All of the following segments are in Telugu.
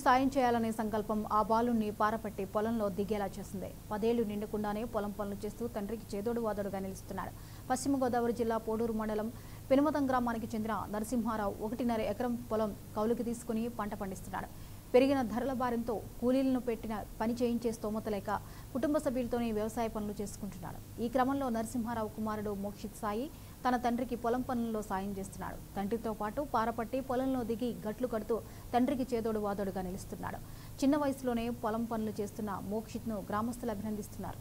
సాయం చేయాలనే సంకల్పం ఆ బాలుని పారపట్టి పొలంలో దిగేలా చేసింది పదేళ్లు నిండకుండానే పొలం పనులు చేస్తూ తండ్రికి చేదోడు వాదోడుగా నిలుస్తున్నాడు పశ్చిమ గోదావరి జిల్లా పోడూరు మండలం పెనుమతం గ్రామానికి చెందిన నరసింహారావు ఒకటిన్నర ఎకరం పొలం కౌలుకి తీసుకుని పంట పండిస్తున్నాడు పెరిగిన ధరల భారంతో కూలీలను పెట్టిన పని చేయించే స్తోమత లేక కుటుంబ సభ్యులతోనే వ్యవసాయ పనులు చేసుకుంటున్నాడు ఈ క్రమంలో నరసింహారావు కుమారుడు మోక్షిత్ సాయి తన తండ్రికి పొలం పనుల్లో సాయం చేస్తున్నాడు తండ్రితో పాటు పారపట్టి పొలంలో దిగి గట్లు కడుతూ తండ్రికి చేదోడు వాదోడుగా నిలుస్తున్నాడు చిన్న వయసులోనే పొలం పనులు చేస్తున్న మోక్షిత్ను గ్రామస్తులు అభినందిస్తున్నారు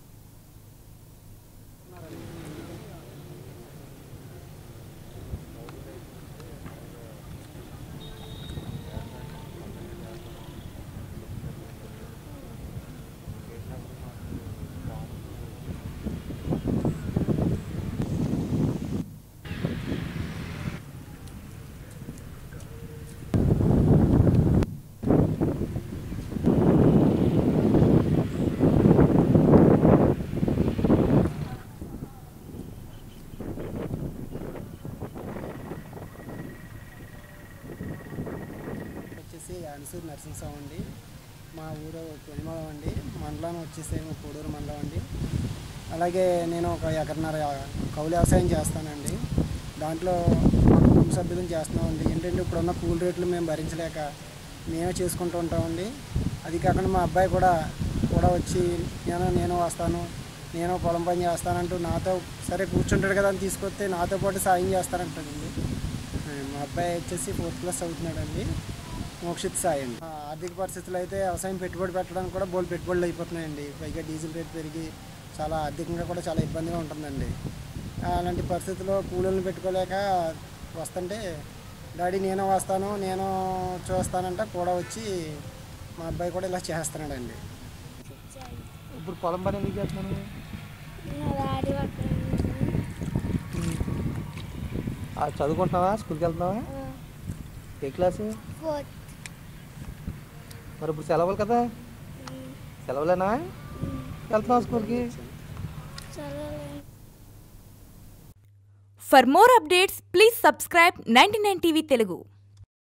వచ్చేసి అన్సూర్ నరసింహస్వామి అండి మా ఊరు పెనుమలం అండి మండలం వచ్చేసి పొడూరు మండలం అండి అలాగే నేను ఒక ఎకరన్నర కౌలు వ్యవసాయం చేస్తానండి దాంట్లో మా కుటుంబ సభ్యులను చేస్తున్నామండి ఏంటంటే ఇప్పుడున్న కూల్ రేట్లు మేము భరించలేక మేమే చేసుకుంటూ ఉంటామండి అది కాకుండా మా అబ్బాయి కూడా కూడా వచ్చి నేను నేను వస్తాను నేను పొలం పని చేస్తానంటూ నాతో సరే కూర్చుంటాడు కదా అని తీసుకొస్తే నాతో పాటు సాయం చేస్తానంటాడండి మా అబ్బాయి వచ్చేసి ఫోర్త్ క్లాస్ అవుతున్నాడండి మోక్షిత్ సాయి అండి ఆ, ఆర్థిక పరిస్థితులు అయితే వ్యవసాయం పెట్టుబడి పెట్టడానికి కూడా బోల్ పెట్టుబడులు అయిపోతున్నాయండి పైగా డీజిల్ రేట్ పెరిగి చాలా ఆర్థికంగా కూడా చాలా ఇబ్బందిగా ఉంటుందండి ఆ, అలాంటి పరిస్థితుల్లో కూలీలను పెట్టుకోలేక వస్తుంటే డాడీ నేను వస్తాను నేను చూస్తానంటే కూడా వచ్చి మా అబ్బాయి కూడా ఇలా చేస్తున్నాడండి ఇప్పుడు పొలం పని ఎందుకు చేస్తున్నాను డాడీ పక్కన ఆ, చదువుకుంటున్నావా స్కూల్కి వెళ్తున్నావా ఏ క్లాసు ఫోర్త్ మరి ఇప్పుడు సెలవులు కదా సెలవులేనా వెళ్తున్నావా స్కూల్కి చదవలేదు For more updates, please subscribe 99 TV Telugu.